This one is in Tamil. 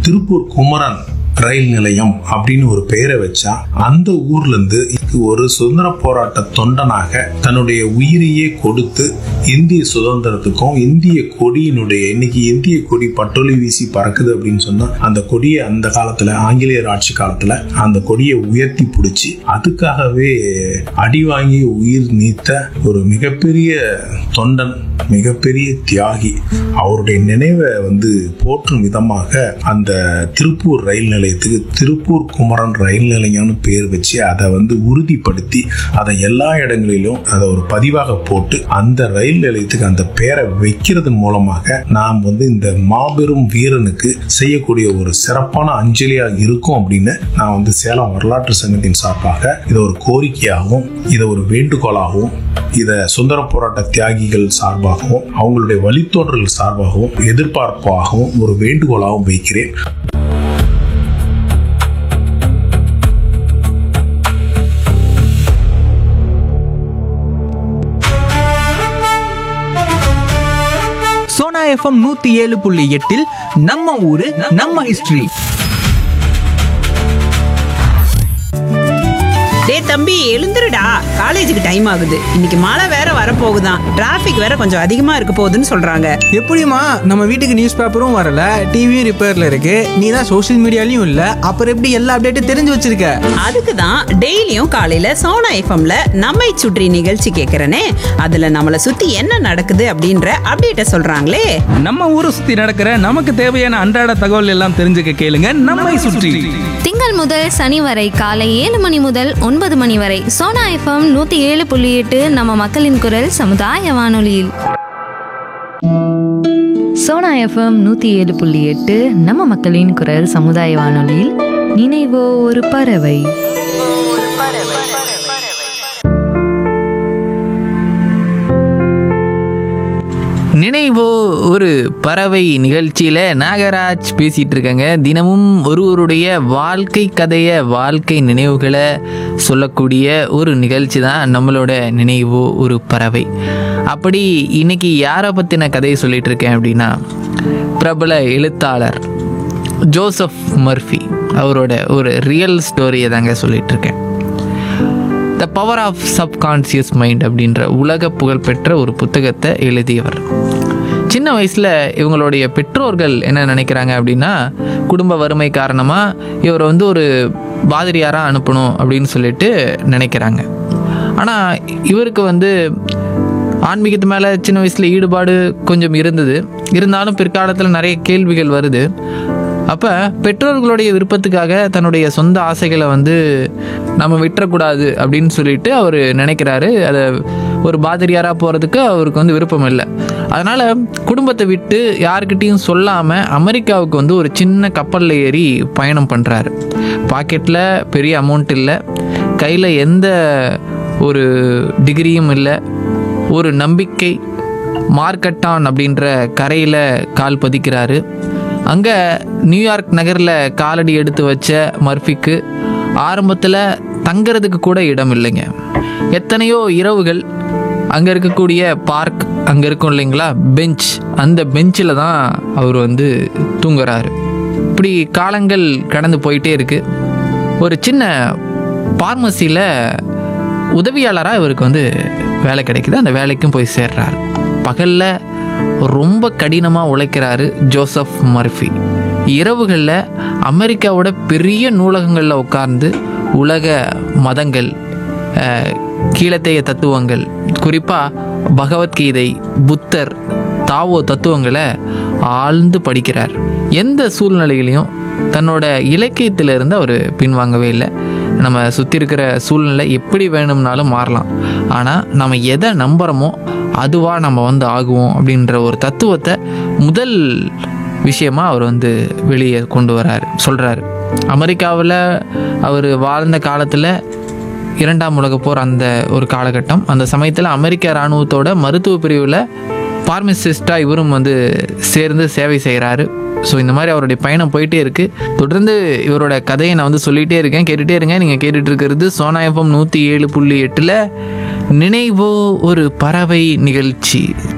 திருப்பூர் குமரன் ரயில் நிலையம் அப்படின்னு ஒரு பெயரை வச்சா அந்த ஊர்ல இருந்து ஒரு சுதந்திர போராட்ட தொண்டனாக தன்னுடைய உயிரையே கொடுத்து இந்திய சுதந்திரத்துக்கும் இந்திய கொடியினுடைய இன்னைக்கு இந்திய கொடி பட்டொலி வீசி பறக்குது அப்படின்னு சொன்னா அந்த கொடியை அந்த காலத்துல ஆங்கிலேயர் ஆட்சி காலத்துல அந்த கொடியை உயர்த்தி பிடிச்சி அதுக்காகவே அடி வாங்கி உயிர் நீத்த ஒரு மிகப்பெரிய தொண்டன் மிகப்பெரிய தியாகி அவருடைய நினைவை வந்து போற்றும் விதமாக அந்த திருப்பூர் ரயில் நிலையத்துக்கு திருப்பூர் குமரன் ரயில் நிலையம்னு பேர் வச்சு அதை வந்து உறுதிப்படுத்தி அதை எல்லா இடங்களிலும் அதை ஒரு பதிவாக போட்டு அந்த ரயில் நிலையத்துக்கு அந்த பேரை வைக்கிறதன் மூலமாக நாம் வந்து இந்த மாபெரும் வீரனுக்கு செய்யக்கூடிய ஒரு சிறப்பான அஞ்சலியா இருக்கும் அப்படின்னு நான் வந்து சேலம் வரலாற்று சங்கத்தின் சார்பாக இதை ஒரு கோரிக்கையாகவும் இதை ஒரு வேண்டுகோளாகவும் இதை சுதந்திர போராட்ட தியாகிகள் சார்பாகவும் அவங்களுடைய வழித்தோன்றல் சார்பாகவும் எதிர்பார்ப்பாகவும் ஒரு வேண்டுகோளாகவும் வைக்கிறேன் சோனா எஃப்எம் நூத்தி ஏழு புள்ளி எட்டில் நம்ம ஊரு நம்ம ஹிஸ்டரி டேய் தம்பி எழுந்துருடா காலேஜுக்கு டைம் ஆகுது இன்னைக்கு மழை வேற வரப்போகுதாம் டிராஃபிக் வேற கொஞ்சம் அதிகமா இருக்க போகுதுன்னு சொல்றாங்க எப்படிம்மா நம்ம வீட்டுக்கு நியூஸ் பேப்பரும் வரல டிவியும் ரிப்பேர்ல இருக்கு நீ தான் சோஷியல் மீடியாலையும் இல்ல அப்புறம் எப்படி எல்லா அப்டேட்டும் தெரிஞ்சு வச்சிருக்க அதுக்கு தான் டெய்லியும் காலையில சோனா எஃப்எம்ல நம்மை சுற்றி நிகழ்ச்சி கேட்கறனே அதுல நம்மளை சுத்தி என்ன நடக்குது அப்படின்ற அப்டேட்ட சொல்றாங்களே நம்ம ஊரை சுத்தி நடக்கிற நமக்கு தேவையான அன்றாட தகவல் எல்லாம் தெரிஞ்சுக்க கேளுங்க நம்மை சுற்றி திங்கள் முதல் சனி வரை காலை ஏழு மணி முதல் ஒன்பது மணி வரை சோனா எஃப்எம் நூத்தி ஏழு புள்ளி எட்டு நம்ம மக்களின் குரல் சமுதாய வானொலியில் சோனா எஃப்எம் நூற்றி ஏழு புள்ளி எட்டு நம்ம மக்களின் குரல் சமுதாய வானொலியில் நினைவோ ஒரு பறவை நினைவோ ஒரு பறவை நிகழ்ச்சியில் நாகராஜ் பேசிகிட்டு இருக்காங்க தினமும் ஒருவருடைய வாழ்க்கை கதையை வாழ்க்கை நினைவுகளை சொல்லக்கூடிய ஒரு நிகழ்ச்சி தான் நம்மளோட நினைவோ ஒரு பறவை அப்படி இன்னைக்கு யாரை பற்றின கதையை சொல்லிட்டு இருக்கேன் அப்படின்னா பிரபல எழுத்தாளர் ஜோசப் மர்ஃபி அவரோட ஒரு ரியல் ஸ்டோரியை தாங்க சொல்லிட்டு இருக்கேன் the power of subconscious mind அப்படின்ற உலக புகழ்பெற்ற ஒரு புத்தகத்தை எழுதியவர் சின்ன வயசில் இவங்களுடைய பெற்றோர்கள் என்ன நினைக்கிறாங்க அப்படின்னா குடும்ப வறுமை காரணமாக இவரை வந்து ஒரு பாதிரியாராக அனுப்பணும் அப்படின்னு சொல்லிட்டு நினைக்கிறாங்க ஆனால் இவருக்கு வந்து ஆன்மீகத்து மேலே சின்ன வயசில் ஈடுபாடு கொஞ்சம் இருந்தது இருந்தாலும் பிற்காலத்தில் நிறைய கேள்விகள் வருது அப்போ பெற்றோர்களுடைய விருப்பத்துக்காக தன்னுடைய சொந்த ஆசைகளை வந்து நம்ம விட்டுறக்கூடாது அப்படின்னு சொல்லிட்டு அவர் நினைக்கிறாரு அதை ஒரு பாதிரியாராக போகிறதுக்கு அவருக்கு வந்து விருப்பம் இல்லை அதனால் குடும்பத்தை விட்டு யாருக்கிட்டேயும் சொல்லாமல் அமெரிக்காவுக்கு வந்து ஒரு சின்ன கப்பலில் ஏறி பயணம் பண்ணுறாரு பாக்கெட்டில் பெரிய அமௌண்ட் இல்லை கையில் எந்த ஒரு டிகிரியும் இல்லை ஒரு நம்பிக்கை மார்க்கட்டான் அப்படின்ற கரையில் கால் பதிக்கிறாரு அங்கே நியூயார்க் நகரில் காலடி எடுத்து வச்ச மர்ஃபிக்கு ஆரம்பத்தில் தங்கிறதுக்கு கூட இடம் இல்லைங்க எத்தனையோ இரவுகள் அங்கே இருக்கக்கூடிய பார்க் அங்கே இருக்கும் இல்லைங்களா பெஞ்ச் அந்த பெஞ்சில் தான் அவர் வந்து தூங்குறாரு இப்படி காலங்கள் கடந்து போயிட்டே இருக்கு ஒரு சின்ன பார்மசியில் உதவியாளராக இவருக்கு வந்து வேலை கிடைக்குது அந்த வேலைக்கும் போய் சேர்றாரு பகலில் ரொம்ப கடினமாக உழைக்கிறாரு ஜோசப் மர்ஃபி இரவுகளில் அமெரிக்காவோட பெரிய நூலகங்களில் உட்கார்ந்து உலக மதங்கள் அஹ், கீழத்தைய தத்துவங்கள் குறிப்பாக பகவத்கீதை புத்தர் தாவோ தத்துவங்களை ஆழ்ந்து படிக்கிறார் எந்த சூழ்நிலையிலையும் தன்னோட இலக்கியத்திலிருந்து அவர் பின்வாங்கவே இல்லை நம்ம சுற்றி இருக்கிற சூழ்நிலை எப்படி வேணும்னாலும் மாறலாம் ஆனால் நம்ம எதை நம்புகிறோமோ அதுவாக நம்ம வந்து ஆகுவோம் அப்படின்ற ஒரு தத்துவத்தை முதல் விஷயமா அவர் வந்து வெளியே கொண்டு வராரு சொல்கிறாரு அமெரிக்காவில் அவர் வாழ்ந்த காலத்தில் இரண்டாம் உலகப் போர் அந்த ஒரு காலகட்டம் அந்த சமயத்தில் அமெரிக்க இராணுவத்தோட மருத்துவ பிரிவில் பார்மசிஸ்டாக இவரும் வந்து சேர்ந்து சேவை செய்கிறாரு ஸோ இந்த மாதிரி அவருடைய பயணம் போயிட்டே இருக்குது தொடர்ந்து இவரோட கதையை நான் வந்து சொல்லிகிட்டே இருக்கேன் கேட்டுகிட்டே இருங்க நீங்கள் கேட்டுட்டு இருக்கிறது சோனா எஃப்எம் நூற்றி ஏழு புள்ளி எட்டில் நினைவோ ஒரு பறவை நிகழ்ச்சி